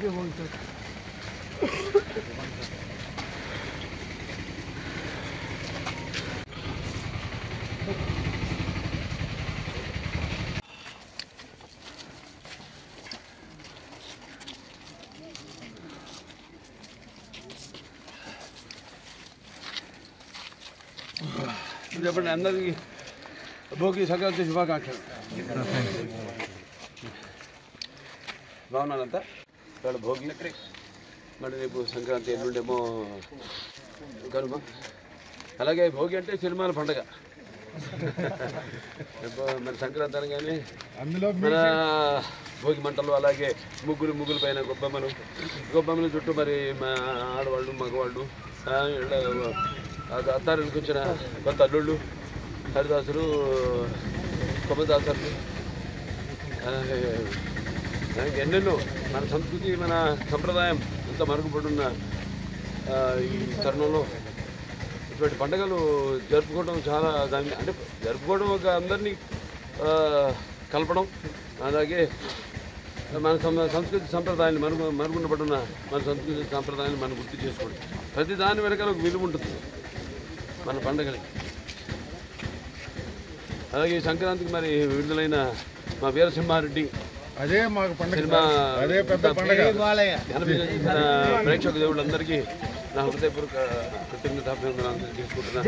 happy Bhogi sir చెప్పండి అందరికీ భోగి సంక్రాంతి శుభాకాంక్షలు బాగున్నానంతా ఇవాళ భోగి మరి రేపు సంక్రాంతి ఎల్లుండేమో కనుమ అలాగే భోగి అంటే సినిమాల పండగ రేపు మరి సంక్రాంతి అనగానే అందులో మన భోగి మంటలు అలాగే ముగ్గులు ముగ్గుల పైన గొబ్బమ్మలు గొబ్బమ్మల చుట్టూ మరి మా ఆడవాళ్ళు మగవాళ్ళు ఆ, ఇలా, ఆ అత్తారికి వచ్చిన కొత్త అల్లుళ్ళు హరిదాసులు కొమ్మదాసర్లు అలాగే అలాగే ఎన్నెన్నో మన సంస్కృతి మన సంప్రదాయం అంత మరుగుపడున్న ఆ, ఈ తరుణంలో ఇటువంటి పండుగలు జరుపుకోవడం చాలా దాన్ని అంటే జరుపుకోవడం ఒక అందరినీ ఆ, కలపడం అలాగే మన సం- సంస్కృతి సంప్రదాయాన్ని మరుగు మరుగున పడున్న మన సంస్కృతి సంప్రదాయాన్ని మనం గుర్తు చేసుకోవడం ప్రతి దాని వెనకాల ఒక విలువ ఉంటుంది మన పండుగలకి అలాగే ఈ సంక్రాంతికి మరి విడుదలైన మా వీరసింహారెడ్డి అదే మాకు పండుగ సినిమా అదే పెద్ద పండుగ కనిపించిన ప్రేక్షక దేవుళ్ళందరికీ నా హృదయపూర్వక కృతజ్ఞతాభివందనాలు తీసుకుంటున్నాను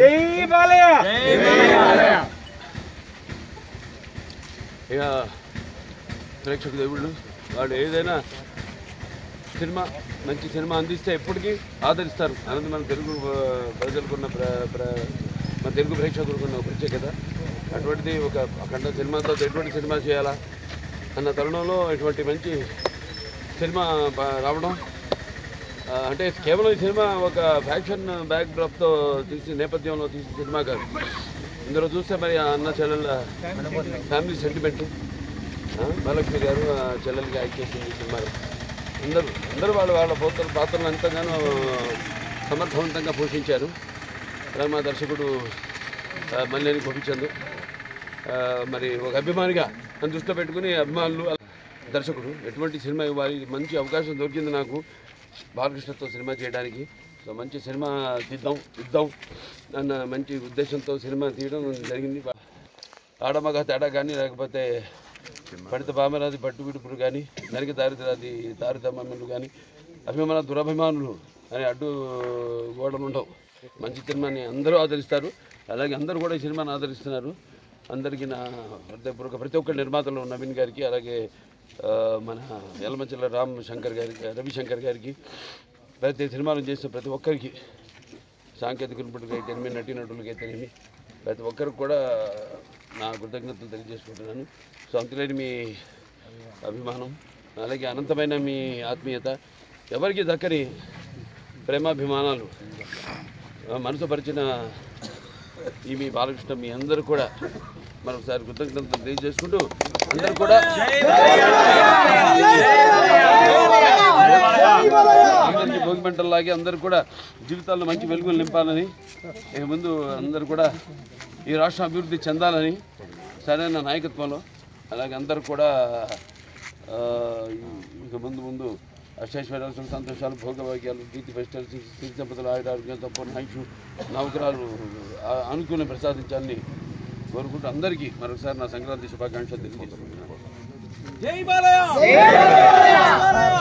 ఇక ప్రేక్షక దేవుళ్ళు వాళ్ళు ఏదైనా సినిమా మంచి సినిమా అందిస్తే ఎప్పటికీ ఆదరిస్తారు అనేది మన తెలుగు ఆ, ప్రజలకున్న ప్ర ప్ర మన తెలుగు ప్రేక్షకులకున్న ఒక ప్రత్యేకత అటువంటిది ఒక అఖండ సినిమాతో ఎటువంటి సినిమా చేయాలా అన్న తరుణంలో ఇటువంటి మంచి సినిమా బా- రావడం ఆ, అంటే కేవలం ఈ సినిమా ఒక ఫ్యాక్షన్ బ్యాక్ డ్రాప్తో తీసి నేపథ్యంలో తీసిన సినిమా కాదు ఇందులో చూస్తే మరి ఆ అన్న చెల్లెళ్ళ ఫ్యామిలీ సెంటిమెంట్ మహాలక్ష్మి గారు ఆ చెల్లెలకి యాక్ట్ చేసింది ఈ సినిమాలో అందరూ అందరూ వాళ్ళ వాళ్ళ పోతల పాత్రలు ఎంతగానో సమర్థవంతంగా పోషించారు అలాగే మా దర్శకుడు ఆ, మల్లేని గోపిచంద్ ఆ, మరి ఒక అభిమానిగా నన్ను దృష్టిలో పెట్టుకుని అభిమానులు దర్శకుడు ఎటువంటి సినిమా ఇవ్వాలి మంచి అవకాశం దొరికింది నాకు బాలకృష్ణతో సినిమా చేయడానికి సో మంచి సినిమా తీద్దాం ఇద్దాం అన్న మంచి ఉద్దేశంతో సినిమా తీయడం జరిగింది ఆడమగ తేడా కానీ లేకపోతే పడిత బామరాది పట్టు విడుపులు కానీ నరిక దారిద్రాది దారిదమ్మలు కానీ అభిమాన దురభిమానులు అనే అడ్డు గోడలు ఉండవు మంచి సినిమాని అందరూ ఆదరిస్తారు అలాగే అందరూ కూడా ఈ సినిమాని ఆదరిస్తున్నారు అందరికీ నా హృదయపూర్వక ప్రతి ఒక్క నిర్మాతలు నవీన్ గారికి అలాగే ఆ, మన యలమంచిల రామ్ శంకర్ గారికి రవిశంకర్ గారికి ప్రతి సినిమాలు చేసిన ప్రతి ఒక్కరికి సాంకేతిక నిపుణులకి అయితేనేమి నటీనటులకి అయితేనేమి ప్రతి ఒక్కరికి కూడా నా కృతజ్ఞతలు తెలియజేసుకుంటున్నాను సో అంతులేని మీ అభిమానం అలాగే అనంతమైన మీ ఆత్మీయత ఎవరికి దక్కని ప్రేమాభిమానాలు ఆ, మనసుపరిచిన ఈ మీ బాలకృష్ణ మీ అందరూ కూడా మరొకసారి కృతజ్ఞతలు తెలియజేసుకుంటూ అందరూ కూడా అందరికీ భోగి మంటల్లాగే అందరూ కూడా జీవితాల్లో మంచి వెలుగులు నింపాలని ఇక ముందు అందరూ కూడా ఈ రాష్ట్రం అభివృద్ధి చెందాలని సరైన నాయకత్వంలో అలాగే అందరూ కూడా ఆ, ఇక ముందు ముందు అష్టైశ్వర్యాలు సుఖ సంతోషాలు భోగభాగ్యాలు కీర్తి ఫెస్టివల్స్ సిరి సంపదలు ఆయుర ఆరోగ్యంతో పూర్ణ ఆయుష్ నౌకరాలు ఆ, అనుకూలం ప్రసాదించాలని కోరుకుంటూ అందరికీ మరొకసారి నా సంక్రాంతి శుభాకాంక్షలు తెలియజేస్తున్నాను